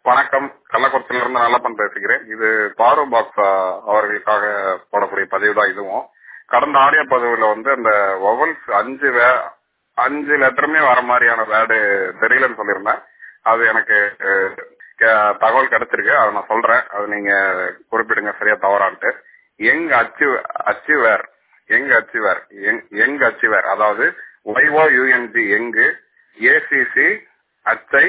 வணக்கம் கள்ளக்குறிச்சியில இருந்து நல்லப்பன் பேசுகிறேன் இது பாரு பாக்ஸ் அவர்களுக்காக போடக்கூடிய பதிவு தான் இதுவும் கடந்த ஆடியோ பதிவுல வந்து அந்த வவல்ஸ் அஞ்சு வே அஞ்சு லெட்டருமே வர மாதிரியான வேர்டு தெரியலன்னு சொல்லியிருந்தேன் அது எனக்கு அஹ், க- தகவல் கிடைச்சிருக்கு அதை நான் சொல்றேன் அது நீங்க குறிப்பிடுங்க சரியா தவறான்ட்டு எங் அச்சு அச்சுவேர் எங் அச்சுவேர் எங்- எங் அச்சுவேர் அதாவது ஒய்ஓ யூஎன்ஜி எங்கு ஏசிசி அச்சை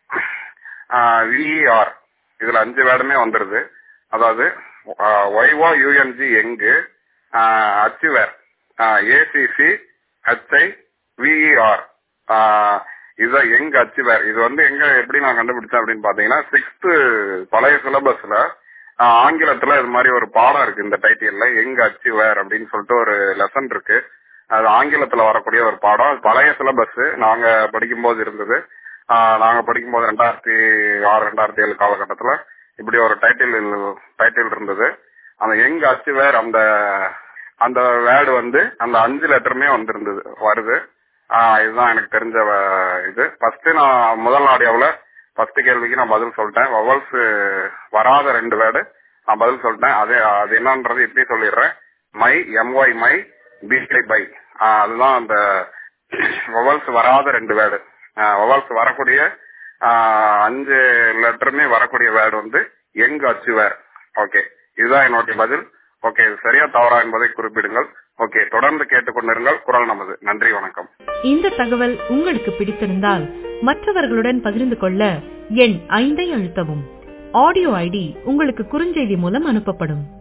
விஇஆர் இதுல அஞ்சு வேர்டுமே வந்துருது அதாவது ஒய்ஓ யூஎன்ஜி எங்கு அச்சுவேர் ஏசிசி அச்சை விஇஆர் இதுதான் எங்க அச்சுவேர் இது வந்து எங்க எப்படி நான் கண்டுபிடிச்சேன் அப்படின்னு பாத்தீங்கன்னா சிக்ஸ்த் பழைய சிலபஸ்ல ஆங்கிலத்துல இது மாதிரி ஒரு பாடம் இருக்கு இந்த டைட்டில்ல எங்க அச்சுவேர் அப்படின்னு சொல்லிட்டு ஒரு லெசன் இருக்கு அது ஆங்கிலத்துல வரக்கூடிய ஒரு பாடம் அது பழைய சிலபஸ் நாங்க படிக்கும்போது இருந்தது ஆஹ் நாங்க படிக்கும்போது ரெண்டாயிரத்தி ஆறு ரெண்டாயிரத்தி ஏழு காலகட்டத்துல இப்படி ஒரு டைட்டில் டைட்டில் இருந்தது அந்த எங்க அச்சுவேர் அந்த அந்த வேர்டு வந்து அந்த அஞ்சு லெட்டருமே வந்திருந்தது வருது ஆஹ் இதுதான் எனக்கு தெரிஞ்ச வ- இது ஃபர்ஸ்ட் நான் முதல் ஆடியோவில் ஃபர்ஸ்ட் கேள்விக்கு நான் பதில் சொல்லிட்டேன் வவல்ஸ் வராத ரெண்டு வேர்டு நான் பதில் சொல்லிட்டேன் அது அது என்னன்றது இப்படி சொல்லிடுறேன் my M Y my B I by அதுதான் அந்த வவல்ஸ் வராத ரெண்டு வேர்டு வவல்ஸ் வரக்கூடிய ஆஹ், அஞ்சு லெட்டருமே வரக்கூடிய வேர்டு வந்து எங் அச்சுவேர் ஓகே இதுதான் என்னுடைய பதில் ஓகே இது சரியா தவறா என்பதை குறிப்பிடுங்கள் ஓகே தொடர்ந்து கேட்டுக்கொண்டிருங்கள் குரல் நமது நன்றி வணக்கம் இந்த தகவல் உங்களுக்கு பிடித்திருந்தால் மற்றவர்களுடன் பகிர்ந்து கொள்ள எண் ஐந்தை அழுத்தவும் ஆடியோ ஐடி உங்களுக்கு குறுஞ்செய்தி மூலம் அனுப்பப்படும்